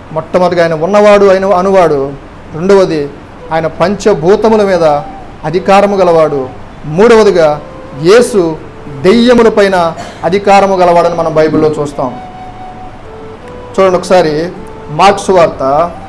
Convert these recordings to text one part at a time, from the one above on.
మొట్టమొదటిగా ఆయన ఉన్నవాడు ఆయన అనువాడు రెండవది ఆయన పంచభూతముల మీద అధికారము గలవాడు మూడవదిగా యేసు దెయ్యముల పైన అధికారము గలవాడని మనం బైబిల్లో చూస్తాం చూడండి ఒకసారి మార్క్స్ వార్త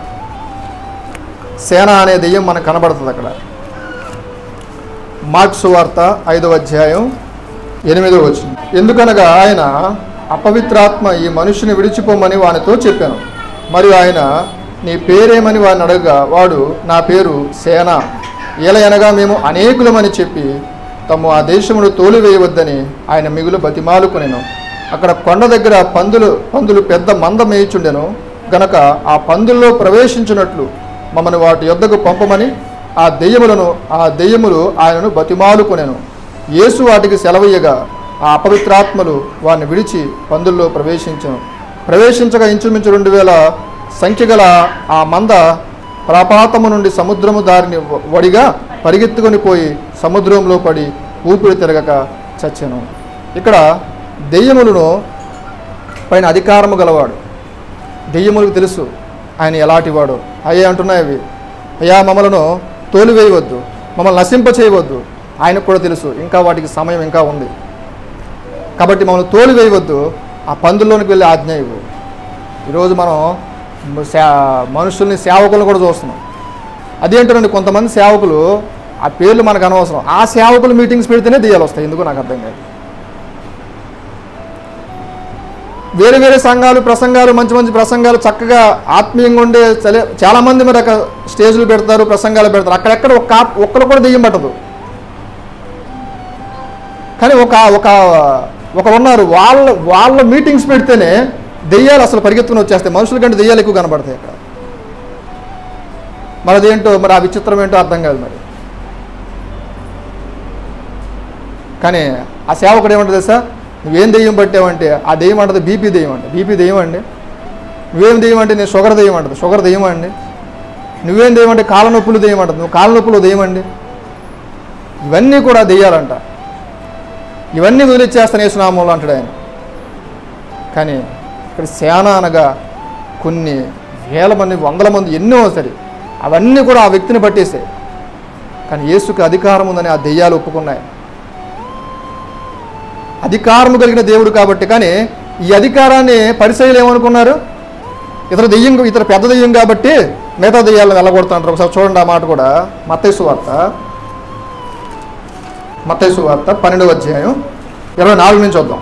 సేన అనే దెయ్యం మనకు కనబడుతుంది అక్కడ మార్క్స్ వార్త ఐదవ అధ్యాయం ఎనిమిదవ వచ్చింది ఎందుకనగా ఆయన అపవిత్రాత్మ ఈ మనుషుని విడిచిపోమని వానితో చెప్పాను మరియు ఆయన నీ పేరేమని వాడిని అడగగా వాడు నా పేరు సేన ఏలయనగా మేము అనేకులమని చెప్పి తమ ఆ దేశమును తోలివేయవద్దని ఆయన మిగులు బతిమాలుకొనెను అక్కడ కొండ దగ్గర పందులు పందులు పెద్ద మంద మేయిచుండెను గనక ఆ పందుల్లో ప్రవేశించినట్లు మమ్మల్ని వాటి యొద్దకు పంపమని ఆ దెయ్యములను ఆ దెయ్యములు ఆయనను బతిమాలుకొనెను యేసు వాటికి సెలవయ్యగా ఆ అపవిత్రాత్మలు వారిని విడిచి పందుల్లో ప్రవేశించను ప్రవేశించగా ఇంచుమించు రెండు వేల సంఖ్య గల ఆ మంద ప్రపాతము నుండి సముద్రము దారిని వ- వడిగా పరిగెత్తుకొని పోయి సముద్రంలో పడి ఊపిరి తిరగక చచ్చెను ఇక్కడ దెయ్యములను పైన అధికారము గలవాడు దెయ్యములకు తెలుసు ఆయన ఎలాంటివాడు అయ్యే అంటున్నాయి అవి అయ్యా మమ్మలను తోలివేయవద్దు మమ్మల్ని నశింప చేయవద్దు ఆయనకు కూడా తెలుసు ఇంకా వాటికి సమయం ఇంకా ఉంది కాబట్టి మమ్మల్ని తోలివేయవద్దు ఆ పందుల్లోనికి వెళ్ళి ఆజ్ఞ ఇవ్వు ఈరోజు మనం సే మనుషుల్ని సేవకులను కూడా చూస్తున్నాం అదేంటండి కొంతమంది సేవకులు ఆ పేర్లు మనకు అనవసరం ఆ సేవకులు మీటింగ్స్ పెడితేనే దెయ్యాలు వస్తాయి ఎందుకు నాకు అర్థం కాదు వేరే వేరే సంఘాలు ప్రసంగాలు మంచి మంచి ప్రసంగాలు చక్కగా ఆత్మీయంగా ఉండే చలే చాలామంది మరి అక్కడ స్టేజ్లు పెడతారు ప్రసంగాలు పెడతారు అక్కడెక్కడ ఒక్క ఆత్- ఒక్కరు కూడా దెయ్యం పట్టదు కానీ ఒక ఒక ఒకరు ఉన్నారు వాళ్ళ వాళ్ళ మీటింగ్స్ పెడితేనే దెయ్యాలు అసలు పరిగెత్తుకుని వచ్చేస్తాయి మనుషుల కంటే దెయ్యాలు ఎక్కువ కనబడతాయి అక్కడ మరి అదేంటో మరి ఆ విచిత్రం ఏంటో అర్థం కాదు మరి కానీ ఆ సేవకుడు ఏమంటుంది సార్ నువ్వేం దెయ్యం పట్టావంటే ఆ దెయ్యం అంటది బీపీ దెయ్యం అంటే బీపీ దెయ్యం అండి నువ్వేం దెయ్యం అంటే నేను షుగర్ దెయ్యం అంటది షుగర్ దెయ్యం అండి నువ్వేం దెయ్యం అంటే కాళ్ళ నొప్పులు దెయ్యం అంటది నువ్వు కాళ్ళ నొప్పులు దెయ్యం అండి ఇవన్నీ కూడా దెయ్యాలంట ఇవన్నీ వదిలిచ్చేస్తాను యేసునామంలో అంటాడు ఆయన కానీ ఇక్కడ సేన అనగా కొన్ని వేల మంది వందల మంది ఎన్నో సరే అవన్నీ కూడా ఆ వ్యక్తిని పట్టేసాయి కానీ యేసుకి అధికారం ఉందని ఆ దెయ్యాలు ఒప్పుకున్నాయి అధికారము కలిగిన దేవుడు కాబట్టి కానీ ఈ అధికారాన్ని పరిశైలు ఏమనుకున్నారు ఇతర దెయ్యం ఇతర పెద్ద దెయ్యం కాబట్టి మిగతా దెయ్యాలను వెళ్ళగొడుతుంటారు ఒకసారి చూడండి ఆ మాట కూడా మత్తైసు వార్త మత్తైసు వార్త పన్నెండవ అధ్యాయం ఇరవై నాలుగు నుంచి వద్దాం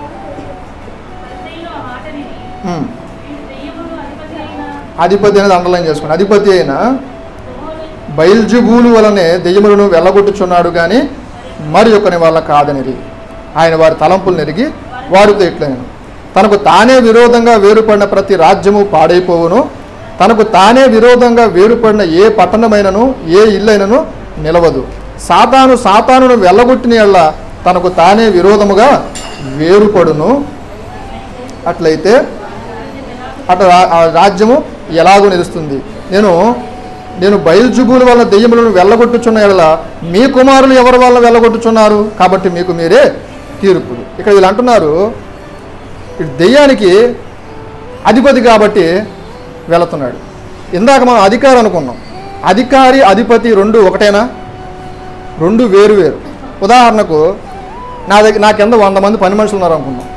దెయ్యం ఆ మాట విని, ఉమ్. వీడు దెయ్యములు అధిపతి అయిన అధిపతి అనేది అండర్లైన్ చేసుకోండి అధిపతి అయిన యెహోవా బయల్జుబూలు వలనే దెయ్యములను వెళ్ళగొట్టుచున్నాడు కానీ మరి ఒకని వల్ల కాదనిరి ఆయన వారి తలంపులు నెరిగి వారితో ఇట్లనే తనకు తానే విరోధంగా వేరుపడిన ప్రతి రాజ్యము పాడైపోవును తనకు తానే విరోధంగా వేరుపడిన ఏ పట్టణమైనను ఏ ఇల్లైనను నిలవదు సాతాను సాతానును వెళ్ళగొట్టిన ఎళ్ళ తనకు తానే విరోధముగా వేరుపడును అట్లయితే అటు రా- ఆ రాజ్యము ఎలాగో నిలుస్తుంది నేను నేను బయలుజుబుల వల్ల దెయ్యములను వెళ్ళగొట్టుచున్న ఎడల మీ కుమారులు ఎవరి వల్ల వెళ్ళగొట్టుచున్నారు కాబట్టి మీకు మీరే తీర్పులు ఇక్కడ వీళ్ళు అంటున్నారు ఇటు దెయ్యానికి అధిపతి కాబట్టి వెళుతున్నాడు ఇందాక మనం అధికారి అనుకున్నాం అధికారి అధిపతి రెండు ఒకటేనా రెండు వేరు వేరు ఉదాహరణకు నా దగ్గర నా కింద వంద మంది పని మనుషులు ఉన్నారు అనుకున్నాం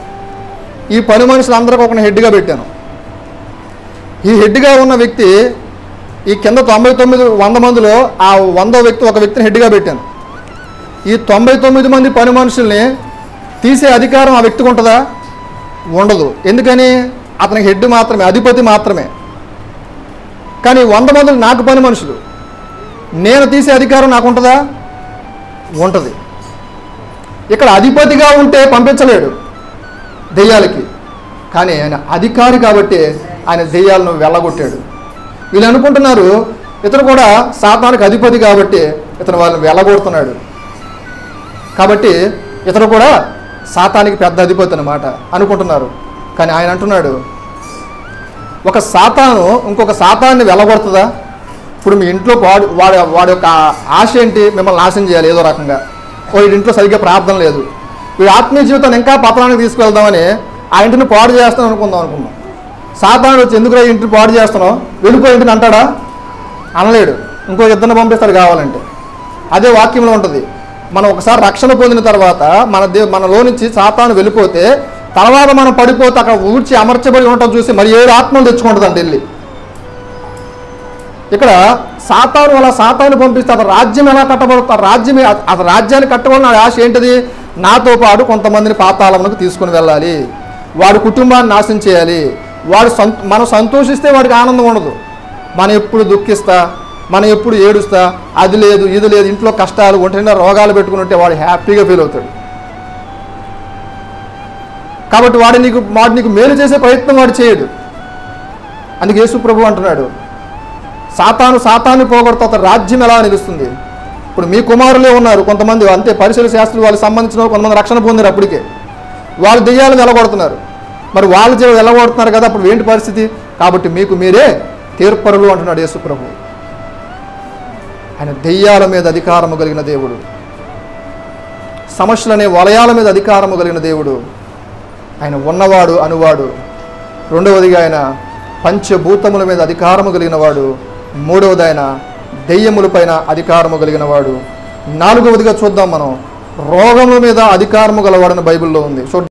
ఈ పని మనుషులందరికీ ఒక హెడ్గా పెట్టాను ఈ హెడ్గా ఉన్న వ్యక్తి ఈ కింద తొంభై తొమ్మిది వంద మందిలో ఆ వందో వ్యక్తి ఒక వ్యక్తిని హెడ్గా పెట్టాను ఈ తొంభై తొమ్మిది మంది పని మనుషుల్ని తీసే అధికారం ఆ వ్యక్తికి ఉంటుందా ఉండదు ఎందుకని అతనికి హెడ్ మాత్రమే అధిపతి మాత్రమే కానీ వంద మందులు నాకు పని మనుషులు నేను తీసే అధికారం నాకు ఉంటుందా ఉంటుంది ఇక్కడ అధిపతిగా ఉంటే పంపించలేడు దెయ్యాలకి కానీ ఆయన అధికారి కాబట్టి ఆయన దెయ్యాలను వెళ్ళగొట్టాడు వీళ్ళు అనుకుంటున్నారు ఇతను కూడా సాతానికి అధిపతి కాబట్టి ఇతను వాళ్ళని వెళ్ళగొడుతున్నాడు కాబట్టి ఇతను కూడా సాతానికి పెద్ద అధిపతి అనమాట అనుకుంటున్నారు కానీ ఆయన అంటున్నాడు ఒక సాతాను ఇంకొక సాతాన్ని వెళ్ళగొడుతుందా ఇప్పుడు మీ ఇంట్లో వాడు వాడి వాడి యొక్క ఆశ ఏంటి మిమ్మల్ని నాశనం చేయాలి ఏదో రకంగా ఓ వీడి ఇంట్లో సరిగ్గా ప్రార్థన లేదు వీడి ఆత్మీయ జీవితాన్ని ఇంకా పతనానికి తీసుకువెళ్దామని ఆ ఇంటిని పాడు చేస్తాం అనుకుందాం అనుకున్నాం సాతాను వచ్చి ఎందుకు ఇంటిని పాడు చేస్తున్నావు వెళ్ళిపో ఇంటిని అంటాడా అనలేడు ఇంకో ఇద్దరిని పంపిస్తాడు కావాలంటే అదే వాక్యంలో ఉంటుంది మనం ఒకసారి రక్షణ పొందిన తర్వాత మన దే మనలో నుంచి సాతాను వెళ్ళిపోతే తర్వాత మనం పడిపోతే అక్కడ ఊడ్చి అమర్చబడి ఉండటం చూసి మరి ఏడు ఆత్మలు తెచ్చుకుంటుందంట వెళ్ళి ఇక్కడ సాతాను అలా సాతాను పంపిస్తే అతను రాజ్యం ఎలా కట్టబడుతుంది ఆ రాజ్యం ఏ- అతను రాజ్యాన్ని కట్టబడిన ఆశ ఏంటిది నాతో పాటు కొంతమందిని పాతాళమునకు తీసుకుని వెళ్ళాలి వాడి కుటుంబాన్ని నాశనం చేయాలి వాడు సంత మనం సంతోషిస్తే వాడికి ఆనందం ఉండదు మనం ఎప్పుడు దుఃఖిస్తా మనం ఎప్పుడు ఏడుస్తా అది లేదు ఇది లేదు ఇంట్లో కష్టాలు ఒంటి రోగాలు పెట్టుకుని ఉంటే వాడు హ్యాపీగా ఫీల్ అవుతాడు కాబట్టి వాడు నీకు వాడు నీకు మేలు చేసే ప్రయత్నం వాడు చేయడు అందుకే యేసు ప్రభు అంటున్నాడు సాతాను సాతాన్ని పోగొడతా అతని రాజ్యం ఎలా నిలుస్తుంది ఇప్పుడు మీ కుమారులే ఉన్నారు కొంతమంది అంతే పరిసర శాస్త్రులు వాళ్ళకి సంబంధించిన వాళ్ళు కొంతమంది రక్షణ పొందారు అప్పటికే వాళ్ళు దెయ్యాలను వెళ్ళగొడుతున్నారు మరి వాళ్ళు జీ- వెళ్ళగొడుతున్నారు కదా అప్పుడు ఏంటి పరిస్థితి కాబట్టి మీకు మీరే తీర్పరులు అంటున్నాడు యేసు ప్రభు ఆయన దెయ్యాల మీద అధికారము కలిగిన దేవుడు సమస్యలనే వలయాల మీద అధికారము కలిగిన దేవుడు ఆయన ఉన్నవాడు అనువాడు రెండవదిగా ఆయన పంచభూతముల మీద అధికారము కలిగిన వాడు మూడవది ఆయన దెయ్యములపైన అధికారము కలిగిన వాడు నాలుగవదిగా చూద్దాం మనం రోగముల మీద అధికారము గలవాడని బైబిల్లో ఉంది సో